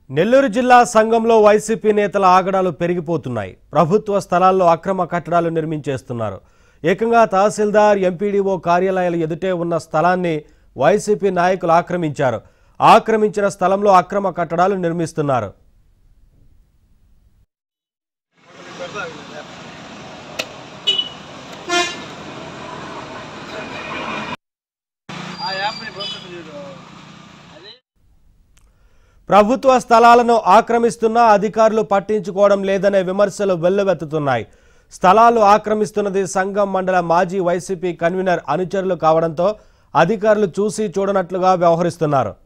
నెల్లూరు జిల్లా సంఘంలో వైసీపీ నేతల ఆగడాలు పెరిగిపోతున్నాయి ప్రభుత్వ స్థలాల్లో అక్రమ కట్టడాలు నిర్మించేస్తున్నారు ఏకంగా తహసీల్దార్ ఎంపీడీఓ కార్యాలయాల ఎదుటే ఉన్న స్థలాన్ని వైసీపీ నాయకులు ఆక్రమించారు ఆక్రమించిన స్థలంలో అక్రమ కట్టడాలు నిర్మిస్తున్నారు ప్రభుత్వ స్థలాలను ఆక్రమిస్తున్న అధికారులు పట్టించుకోవడం లేదనే విమర్శలు వెల్లువెత్తుతున్నాయి స్థలాలు ఆక్రమిస్తున్నది సంఘం మండల మాజీ వైసీపీ కన్వీనర్ అనుచరులు కావడంతో అధికారులు చూసి చూడనట్లుగా వ్యవహరిస్తున్నారు